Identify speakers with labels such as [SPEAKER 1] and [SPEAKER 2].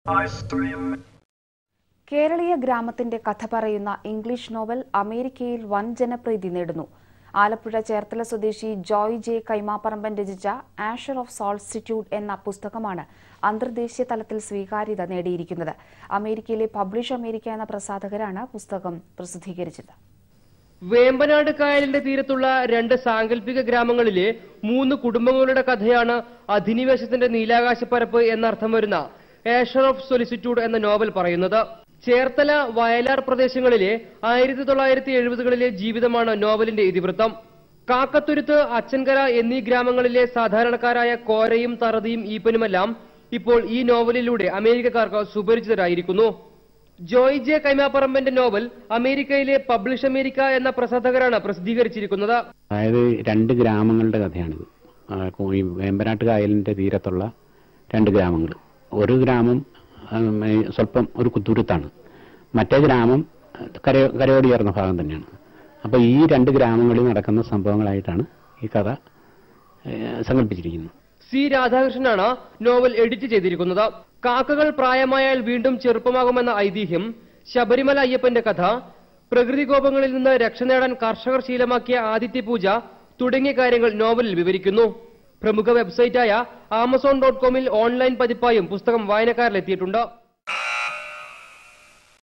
[SPEAKER 1] കേരളീയ ഗ്രാമത്തിന്റെ കഥ പറയുന്ന ഇംഗ്ലീഷ് നോവൽ അമേരിക്കയിൽ വൻ ജനപ്രീതി നേടുന്നു ആലപ്പുഴ ചേർത്തല സ്വദേശി ജോയ് ജെ കൈമാപ്പറമ്പൻ രചിച്ച ആഷർ ഓഫ് സോൾസ്റ്റിറ്റ്യൂഡ് എന്ന പുസ്തകമാണ് അന്തർദേശീയ തലത്തിൽ സ്വീകാര്യത നേടിയിരിക്കുന്നത് അമേരിക്കയിലെ പബ്ലിഷ് അമേരിക്ക എന്ന പ്രസാധകരാണ് പുസ്തകം പ്രസിദ്ധീകരിച്ചത്
[SPEAKER 2] വേമ്പനാട് കായലിന്റെ തീരത്തുള്ള രണ്ട് സാങ്കല്പിക ഗ്രാമങ്ങളിലെ മൂന്ന് കുടുംബങ്ങളുടെ കഥയാണ് അധിനിവേശത്തിന്റെ നീലാകാശപ്പരപ്പ് എന്നർത്ഥം വരുന്ന ഏഷർ ഓഫ് സൊലിസിറ്റ്യൂഡ് എന്ന നോവൽ പറയുന്നത് ചേർത്തല വയലാർ പ്രദേശങ്ങളിലെ ആയിരത്തി തൊള്ളായിരത്തി എഴുപതുകളിലെ ജീവിതമാണ് നോവലിന്റെ ഇതിവൃത്തം കാക്കത്തുരുത്ത് അച്ചൻകര എന്നീ ഗ്രാമങ്ങളിലെ സാധാരണക്കാരായ കോരയും തറതിയും ഈപ്പനുമെല്ലാം ഇപ്പോൾ ഈ നോവലിലൂടെ അമേരിക്കക്കാർക്ക് സുപരിചിതരായിരിക്കുന്നു ജോയ് ജെ കൈമാപ്പറമ്പന്റെ നോവൽ അമേരിക്കയിലെ പബ്ലിഷ് അമേരിക്ക എന്ന പ്രസാധകരാണ് പ്രസിദ്ധീകരിച്ചിരിക്കുന്നത്
[SPEAKER 3] അതായത് രണ്ട് ഗ്രാമങ്ങളുടെ കഥയാണിത് ആ, കോ- ഈ വേമ്പനാട്ട് കായലിന്റെ തീരത്തുള്ള രണ്ട് ഗ്രാമങ്ങൾ ഒരു ഗ്രാമം ഉം, ഈ സ്വല്പം ഒരു കുത്തൂരത്താണ് മറ്റേ ഗ്രാമം കര കരയോട് ചേർന്ന ഭാഗം തന്നെയാണ് അപ്പോൾ ഈ രണ്ട് ഗ്രാമങ്ങളിൽ നടക്കുന്ന സംഭവങ്ങളായിട്ടാണ് ഈ കഥ ഏ, സങ്കല്പിച്ചിരിക്കുന്നത്
[SPEAKER 2] സി രാധാകൃഷ്ണനാണ് നോവൽ എഡിറ്റ് ചെയ്തിരിക്കുന്നത് കാക്കകൾ പ്രായമായാൽ വീണ്ടും ചെറുപ്പമാകുമെന്ന ഐതിഹ്യം ശബരിമല അയ്യപ്പന്റെ കഥ പ്രകൃതി കോപങ്ങളിൽ നിന്ന് രക്ഷ നേടാൻ കർഷകർ ശീലമാക്കിയ ആദിത്യ പൂജ തുടങ്ങിയ കാര്യങ്ങൾ നോവലിൽ വിവരിക്കുന്നു പ്രമുഖ വെബ്സൈറ്റായ ആമസോൺ ഡോട്ട് കോമിൽ ഓൺലൈൻ പതിപ്പായും പുസ്തകം വായനക്കാരിലെത്തിയിട്ടുണ്ട്